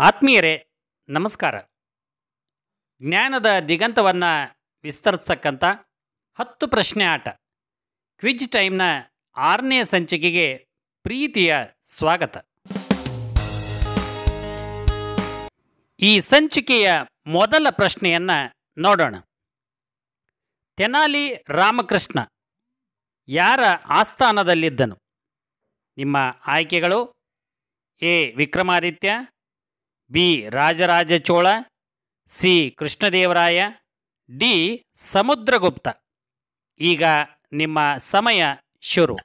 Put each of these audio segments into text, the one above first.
ಆತ್ಮೀಯರೇ ನಮಸ್ಕಾರ ಜ್ಞಾನದ ದಿಗಂತವನ್ನು ವಿಸ್ತರಿಸ್ತಕ್ಕಂಥ ಹತ್ತು ಪ್ರಶ್ನೆ ಆಟ ಕ್ವಿಜ್ ಟೈಮ್ನ ಆರನೇ ಸಂಚಿಕೆಗೆ ಪ್ರೀತಿಯ ಸ್ವಾಗತ ಈ ಸಂಚಿಕೆಯ ಮೊದಲ ಪ್ರಶ್ನೆಯನ್ನು ನೋಡೋಣ ತೆನಾಲಿ ರಾಮಕೃಷ್ಣ ಯಾರ ಆಸ್ಥಾನದಲ್ಲಿದ್ದನು ನಿಮ್ಮ ಆಯ್ಕೆಗಳು A Vikramaditya B Rajaraja Chola C Krishnadevaraya D Samudragupta ಈಗ ನಿಮ್ಮ ಸಮಯ ಶುರು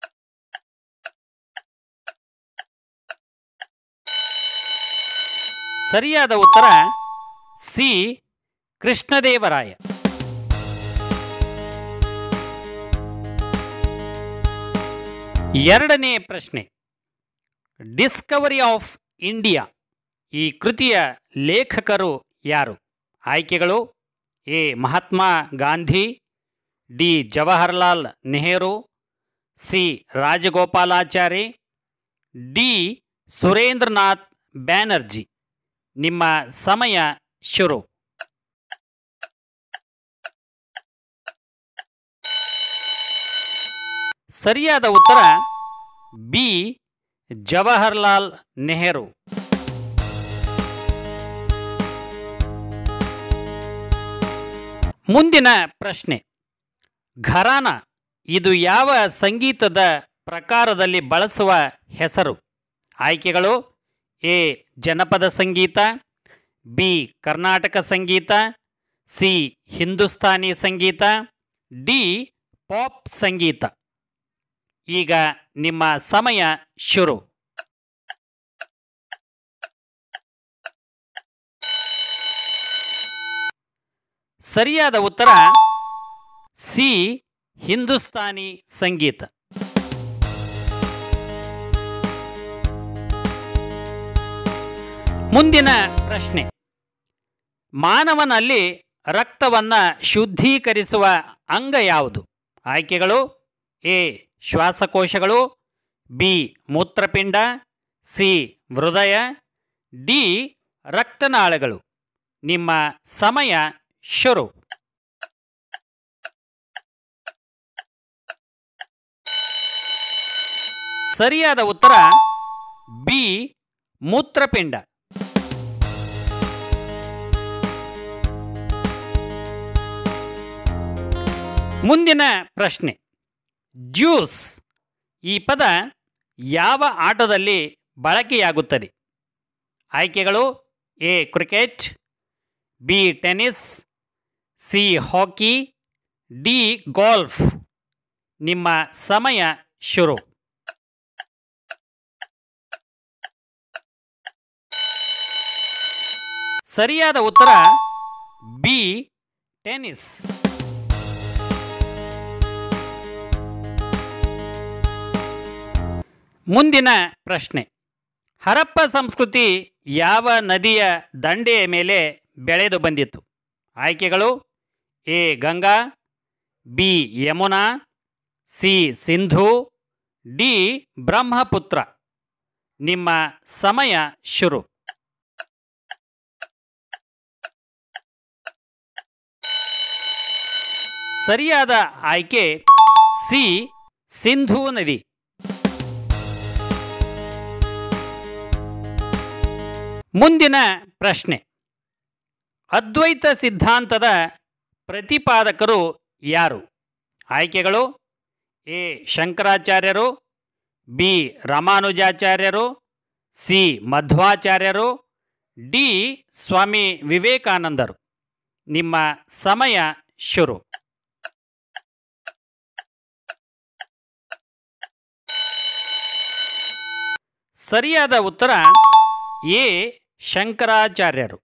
ಸರಿಯಾದ ಉತ್ತರ ಸಿ ಕೃಷ್ಣದೇವರಾಯ ಎರಡನೇ ಪ್ರಶ್ನೆ ಡಿಸ್ಕವರಿ ಆಫ್ ಇಂಡಿಯಾ ಈ ಕೃತಿಯ ಲೇಖಕರು ಯಾರು ಆಯ್ಕೆಗಳು A Mahatma Gandhi D Jawaharlal Nehru C Rajagopalachari D Surendranath Banerjee ನಿಮ್ಮ ಸಮಯ ಶುರು ಸರಿಯಾದ ಉತ್ತರ ಬಿ ಜವಾಹರ್ಲಾಲ್ ನೆಹರು ಮುಂದಿನ ಪ್ರಶ್ನೆ ಘರಾನ ಇದು ಯಾವ ಸಂಗೀತದ ಪ್ರಕಾರದಲ್ಲಿ ಬಳಸುವ ಹೆಸರು ಆಯ್ಕೆಗಳು ಎ ಜನಪದ ಸಂಗೀತ ಬಿ ಕರ್ನಾಟಕ ಸಂಗೀತ ಸಿ ಹಿಂದೂಸ್ತಾನಿ ಸಂಗೀತ ಡಿ ಪಾಪ್ ಸಂಗೀತ ಈಗ ನಿಮ್ಮ ಸಮಯ ಶುರು ಸರಿಯಾದ ಉತ್ತರ ಸಿ ಹಿಂದೂಸ್ತಾನಿ ಸಂಗೀತ ಮುಂದಿನ ಪ್ರಶ್ನೆ ಮಾನವನಲ್ಲಿ ರಕ್ತವನ್ನು ಶುದ್ಧೀಕರಿಸುವ ಅಂಗ ಯಾವುದು ಆಯ್ಕೆಗಳು ಎ ಶ್ವಾಸಕೋಶಗಳು ಬಿ ಮೂತ್ರಪಿಂಡ ಸಿ ಹೃದಯ ಡಿ ರಕ್ತನಾಳಗಳು ನಿಮ್ಮ ಸಮಯ ಶುರು ಸರಿಯಾದ ಉತ್ತರ ಬಿ ಮೂತ್ರಪಿಂಡ ಮುಂದಿನ ಪ್ರಶ್ನೆ ಜ್ಯೂಸ್ ಈ ಪದ ಯಾವ ಆಟದಲ್ಲಿ ಬಳಕೆಯಾಗುತ್ತದೆ ಆಯ್ಕೆಗಳು A cricket B tennis C hockey D golf ನಿಮ್ಮ ಸಮಯ ಶುರು ಸರಿಯಾದ ಉತ್ತರ ಬಿ ಟೆನ್ನಿಸ್ ಮುಂದಿನ ಪ್ರಶ್ನೆ ಹರಪ್ಪ ಸಂಸ್ಕೃತಿ ಯಾವ ನದಿಯ ದಂಡೆಯ ಮೇಲೆ ಬೆಳೆದು ಬಂದಿತ್ತು ಆಯ್ಕೆಗಳು A Ganga B Yamuna C Sindhu D Brahmaputra ನಿಮ್ಮ ಸಮಯ ಶುರು ಸರಿಯಾದ ಆಯ್ಕೆ ಸಿ ಸಿಂಧೂ ನದಿ ಮುಂದಿನ ಪ್ರಶ್ನೆ ಅದ್ವೈತ ಸಿದ್ಧಾಂತದ ಪ್ರತಿಪಾದಕರು ಯಾರು ಆಯ್ಕೆಗಳು ಎ ಶಂಕರಾಚಾರ್ಯರು ಬಿ ರಾಮಾನುಜಾಚಾರ್ಯರು ಸಿ ಮಧ್ವಾಚಾರ್ಯರು ಡಿ ಸ್ವಾಮಿ ವಿವೇಕಾನಂದರು ನಿಮ್ಮ ಸಮಯ ಶುರು ಸರಿಯಾದ ಉತ್ತರ ಎ ಶಂಕರಾಚಾರ್ಯರು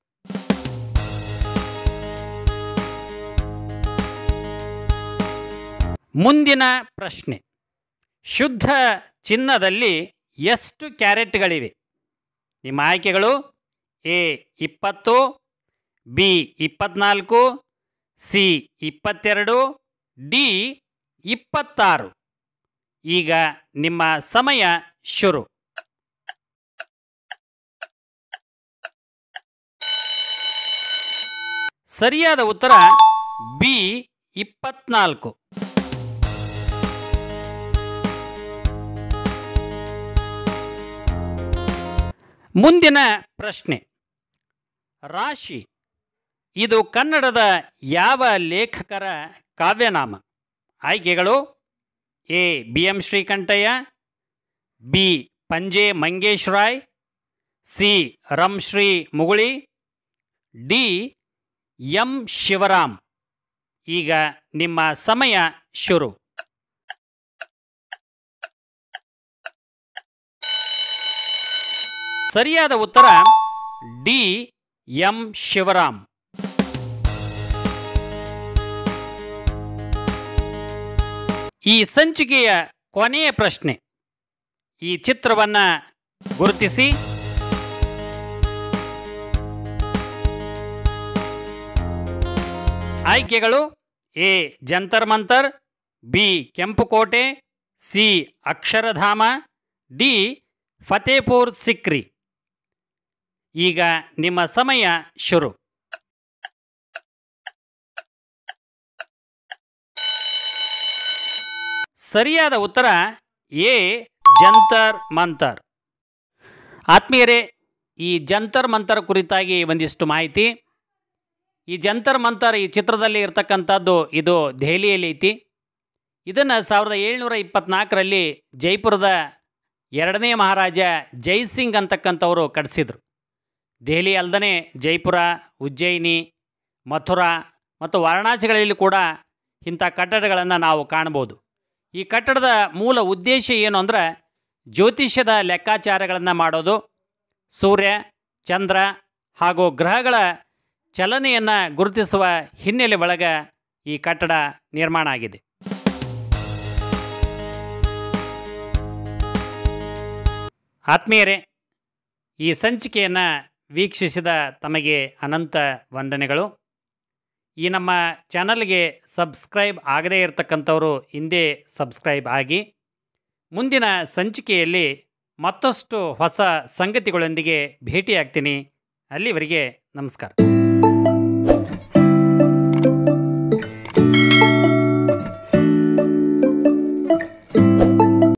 ಮುಂದಿನ ಪ್ರಶ್ನೆ ಶುದ್ಧ ಚಿನ್ನದಲ್ಲಿ ಎಷ್ಟು ಕ್ಯಾರೆಟ್ಗಳಿವೆ ನಿಮ್ಮ ಆಯ್ಕೆಗಳು ಎ ಇಪ್ಪತ್ತು ಬಿ ಇಪ್ಪತ್ನಾಲ್ಕು ಸಿ ಇಪ್ಪತ್ತೆರಡು ಡಿ ಇಪ್ಪತ್ತಾರು ಈಗ ನಿಮ್ಮ ಸಮಯ ಶುರು ಸರಿಯಾದ ಉತ್ತರ ಬಿ ಇಪ್ಪತ್ನಾಲ್ಕು ಮುಂದಿನ ಪ್ರಶ್ನೆ ರಾಶಿ ಇದು ಕನ್ನಡದ ಯಾವ ಲೇಖಕರ ಕಾವ್ಯನಾಮ ಆಯ್ಕೆಗಳು A B M Srikantaiah B Panje Mangesh Rai C Ramshri Muguli D M Shivaram ಈಗ ನಿಮ್ಮ ಸಮಯ ಶುರು ಸರಿಯಾದ ಉತ್ತರ ಡಿ ಎಂ ಶಿವರಾಮ್ ಈ ಸಂಚಿಕೆಯ ಕೊನೆಯ ಪ್ರಶ್ನೆ ಈ ಚಿತ್ರವನ್ನ ಗುರುತಿಸಿ ಆಯ್ಕೆಗಳು A Jantar Mantar B Kempukote C Akshardham D Fatehpur Sikri ಈಗ ನಿಮ್ಮ ಸಮಯ ಶುರು ಸರಿಯಾದ ಉತ್ತರ ಎ ಜಂತರ್ ಮಂತರ್ ಆತ್ಮೀಯರೇ ಈ ಜಂತರ್ ಮಂತರ್ ಕುರಿತಾಗಿ ಒಂದಿಷ್ಟು ಮಾಹಿತಿ ಈ ಜಂತರ್ ಮಂತರ್ ಈ ಚಿತ್ರದಲ್ಲಿ ಇರ್ತಕ್ಕಂಥದ್ದು ಇದು ದೆಹಲಿಯಲ್ಲಿ ಐತಿ ಇದನ್ನು ಸಾವಿರದ ಏಳ್ನೂರ ಇಪ್ಪತ್ನಾಲ್ಕರಲ್ಲಿ ಜೈಪುರದ ಎರಡನೇ ಮಹಾರಾಜ ಜೈಸಿಂಗ್ ಅಂತಕ್ಕಂಥವರು ಕಟ್ಟಿಸಿದ್ರು ದೆಹಲಿ ಅಲ್ಲದೆ ಜೈಪುರ ಉಜ್ಜಯಿನಿ ಮಥುರಾ ಮತ್ತು ವಾರಣಾಸಿಗಳಲ್ಲಿ ಕೂಡ ಇಂಥ ಕಟ್ಟಡಗಳನ್ನು ನಾವು ಕಾಣ್ಬೋದು ಈ ಕಟ್ಟಡದ ಮೂಲ ಉದ್ದೇಶ ಏನು ಅಂದರೆ ಜ್ಯೋತಿಷ್ಯದ ಲೆಕ್ಕಾಚಾರಗಳನ್ನು ಮಾಡೋದು ಸೂರ್ಯ ಚಂದ್ರ ಹಾಗೂ ಗ್ರಹಗಳ ಚಲನೆಯನ್ನು ಗುರುತಿಸುವ ಹಿನ್ನೆಲೆ ಒಳಗೆ ಈ ಕಟ್ಟಡ ನಿರ್ಮಾಣ ಆಗಿದೆ ಆತ್ಮೀಯರೇ ಈ ಸಂಚಿಕೆಯನ್ನು ವೀಕ್ಷಿಸಿದ ತಮಗೆ ಅನಂತ ವಂದನೆಗಳು ಈ ನಮ್ಮ ಚಾನಲ್ಗೆ ಸಬ್ಸ್ಕ್ರೈಬ್ ಆಗದೇ ಇರತಕ್ಕಂಥವರು ಹಿಂದೆ ಸಬ್ಸ್ಕ್ರೈಬ್ ಆಗಿ ಮುಂದಿನ ಸಂಚಿಕೆಯಲ್ಲಿ ಮತ್ತಷ್ಟು ಹೊಸ ಸಂಗತಿಗಳೊಂದಿಗೆ ಭೇಟಿಯಾಗ್ತೀನಿ ಅಲ್ಲಿವರೆಗೆ ನಮಸ್ಕಾರ